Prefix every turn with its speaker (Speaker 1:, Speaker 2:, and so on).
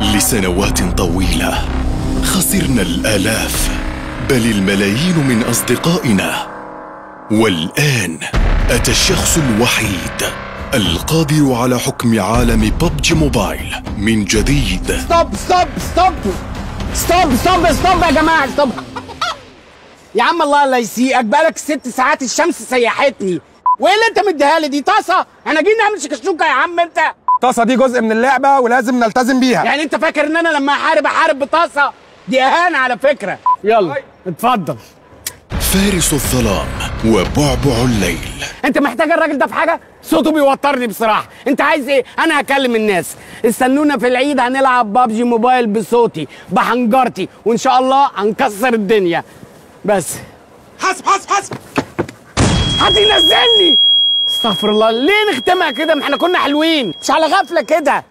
Speaker 1: لسنوات طويلة خسرنا الآلاف بل الملايين من أصدقائنا والآن أتى الشخص الوحيد القادر على حكم عالم ببجي موبايل من جديد
Speaker 2: ستوب ستوب ستوب ستوب ستوب ستوب يا جماعه ستوب يا عم الله لا يسيئك بقالك ست ساعات الشمس سيحتني وايه اللي انت مديها لي دي طاسه احنا جايين نعمل شكشوكه يا عم انت
Speaker 3: الطاسه دي جزء من اللعبه ولازم نلتزم بيها
Speaker 2: يعني انت فاكر ان انا لما احارب احارب بطاسه دي اهانه على فكره يلا اتفضل
Speaker 1: فارس الظلام وبعبع الليل
Speaker 2: انت محتاج الراجل ده في حاجه صوته بيوترني بصراحه انت عايز ايه انا هكلم الناس استنونا في العيد هنلعب بابجي موبايل بصوتي بحنجرتي وان شاء الله هنكسر الدنيا بس
Speaker 3: حسب حسب حسب
Speaker 2: هتنزلني استغفر الله ليه نختمها كده ما احنا كنا حلوين مش على غفله كده